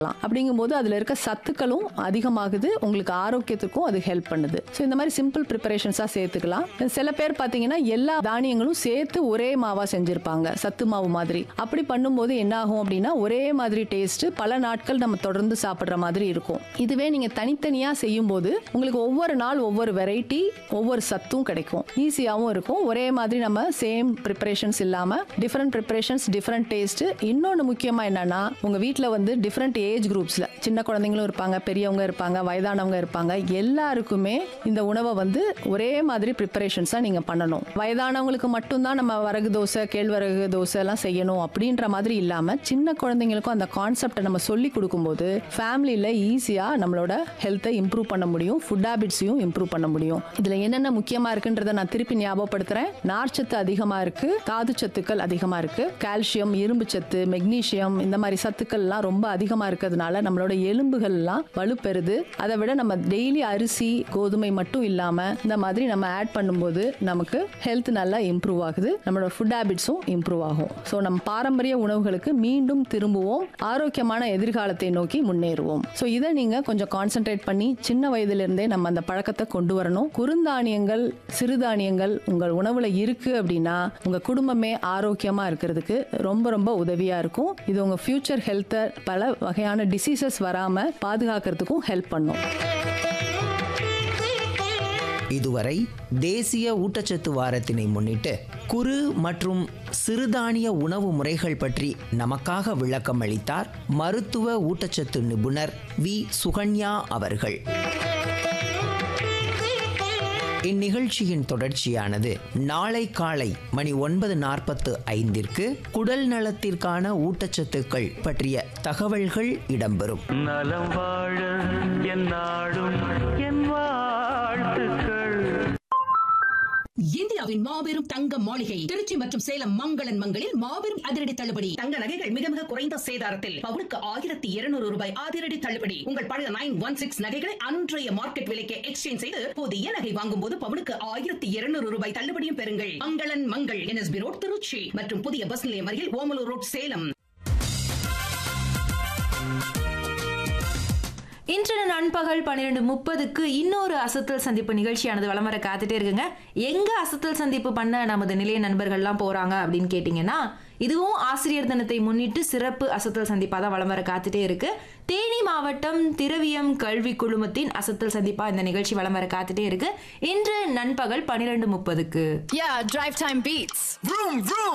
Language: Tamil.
அப்படிங்கும்போது அதில் இருக்க சத்துக்களும் அதிகமாகுது உங்களுக்கு ஆரோக்கியத்துக்கும் அது ஹெல்ப் பண்ணுது ஸோ இந்த மாதிரி சிம்பிள் ப்ரிப்பரேஷன்ஸாக சேர்த்துக்கலாம் சில பேர் பார்த்தீங்கன்னா எல்லா தானியங்களும் சேர்த்து ஒரே மாவாக செஞ்சுருப்பாங்க சத்து மாவு மாதிரி அப்படி பண்ணும்போது என்ன ஆகும் அப்படின்னா ஒரே மாதிரி டேஸ்ட் பல நாட்கள் நம்ம தொடர்ந்து சாப்பிட்ற மாதிரி இருக்கும் இதுவே நீங்கள் தனித்தனியாக செய்யும்போது உங்களுக்கு ஒவ்வொரு நாள் ஒவ்வொரு வெரைட்டி ஒவ்வொரு சத்தும் கிடைக்கும் ஈஸியாகவும் இருக்கும் ஒரே மாதிரி நம்ம சேம் ப்ரிப்பரேஷன்ஸ் இல்லாமல் டிஃப்ரெண்ட் ப்ரிப்பரேஷன்ஸ் டிஃப்ரெண்ட் டேஸ்ட் இன்னொன்று முக்கியமாக என்னன்னா உங்கள் வீட்டில் வந்து டிஃப்ரெண்ட் ஏஜ் குரூப்ஸில் சின்ன குழந்தைங்களும் இருப்பாங்க பெரியவங்க இருப்பாங்க வயதானவங்க இருப்பாங்க எல்லாருக்குமே இந்த உணவை வந்து ஒரே மாதிரி ப்ரிப்பரேஷன்ஸாக நீங்கள் பண்ணணும் வயதானவங்களுக்கு மட்டும்தான் நம்ம வரகு தோசை கேழ்வரகு தோசை எல்லாம் செய்யணும் அப்படின்ற மாதிரி இல்லாமல் சின்ன குழந்தைங்களுக்கும் அந்த கான்செப்டை நம்ம சொல்லி கொடுக்கும்போது ஃபேமிலியில் ஈஸியாக நம்மளோட ஹெல்த்தை இம்ப்ரூவ் பண்ண முடியும் ஃபுட் ஹேபிட்ஸையும் இம்ப்ரூவ் பண்ண முடியும் இதில் என்னென்ன முக்கியமாக இருக்குன்றதை நான் திருப்பி ஞாபகப்படுத்துகிறேன் நார்ச்சத்து அதிகமாக இருக்குது தாது சத்துக்கள் அதிகமாக இருக்குது கால்சியம் இரும்பு சத்து மெக்னீசியம் இந்த மாதிரி சத்துக்கள்லாம் ரொம்ப அதிகமாக இருக்கிறதுனால நம்மளோட எலும்புகள்லாம் வலுப்பெறுது அதை விட நம்ம டெய்லி அரிசி கோதுமை மட்டும் இல்லாமல் இந்த மாதிரி நம்ம ஆட் பண்ணும்போது நமக்கு ஹெல்த் நல்லா இம்ப்ரூவ் ஆகுது நம்மளோட ஃபுட் ஹேபிட்ஸும் இம்ப்ரூவ் ஆகும் ஸோ நம்ம பாரம்பரிய உணவுகளுக்கு மீண்டும் திரும்புவோம் ஆரோக்கியமான எதிர்காலத்தை நோக்கி முன்னேறுவோம் ஸோ இதை நீங்கள் கொஞ்சம் கான்சென்ட்ரேட் பண்ணி சின்ன வயதிலிருந்தே நம்ம அந்த பழக்கத்தை கொண்டு வரணும் குறுந்தானியங்கள் சிறுதானியங்கள் உங்கள் உணவுல இருக்கு அப்படின்னா உங்க குடும்பமே ஆரோக்கியமா இருக்கிறதுக்கு ரொம்ப ரொம்ப உதவியா இருக்கும் இது உங்க ஃபியூச்சர் ஹெல்த்தை பல வகையான டிசீசஸ் வராம பாதுகாக்கிறதுக்கும் ஹெல்ப் பண்ணும் இதுவரை தேசிய ஊட்டச்சத்து வாரத்தினை முன்னிட்டு குறு மற்றும் சிறுதானிய உணவு முறைகள் பற்றி நமக்காக விளக்கம் அளித்தார் மருத்துவ ஊட்டச்சத்து நிபுணர் வி சுகன்யா அவர்கள் இந்நிகழ்ச்சியின் தொடர்ச்சியானது நாளை காலை மணி ஒன்பது நாற்பத்து ஐந்திற்கு குடல் நலத்திற்கான ஊட்டச்சத்துக்கள் பற்றிய தகவல்கள் இடம்பெறும் நலம் வாழ என் நாடும் என் வாழ்த்துக்கள் இந்தியாவின் மாபெரும் தங்க மாளிகை திருச்சி மற்றும் சேலம் மங்களன் மங்களில் மாபெரும் அதிரடி தள்ளுபடி தங்க நகைகள் மிக மிக குறைந்த சேதாரத்தில் பவுனுக்கு ஆயிரத்தி இருநூறு ரூபாய் அதிரடி தள்ளுபடி உங்கள் பழைய நைன் ஒன் சிக்ஸ் நகைகளை அன்றைய மார்க்கெட் விலைக்கு எக்ஸ்சேஞ்ச் செய்து புதிய நகை வாங்கும் போது பவுனுக்கு ஆயிரத்தி இருநூறு ரூபாய் தள்ளுபடியும் பெறுங்கள் மங்களன் மங்கள் என்எஸ்பி ரோட் திருச்சி மற்றும் புதிய பஸ் நிலையம் அருகில் ஓமலூர் ரோட் சேலம் இன்று நண்பகல் பன்னிரெண்டு முப்பதுக்கு இன்னொரு அசத்தல் சந்திப்பு நிகழ்ச்சியானது வலம் வர காத்துட்டே இருக்குங்க எங்க அசத்தல் சந்திப்பு பண்ண நமது நிலைய நண்பர்கள்லாம் போறாங்க அப்படின்னு கேட்டிங்கன்னா இதுவும் ஆசிரியர் தினத்தை முன்னிட்டு சிறப்பு அசத்தல் சந்திப்பாக தான் வலம் வர காத்துட்டே இருக்கு தேனி மாவட்டம் திரவியம் கல்வி குழுமத்தின் அசத்தல் சந்திப்பா இந்த நிகழ்ச்சி வலம் வர காத்துட்டே இருக்கு இன்று நண்பகல் பன்னிரெண்டு முப்பதுக்கு Yeah, drive time beats.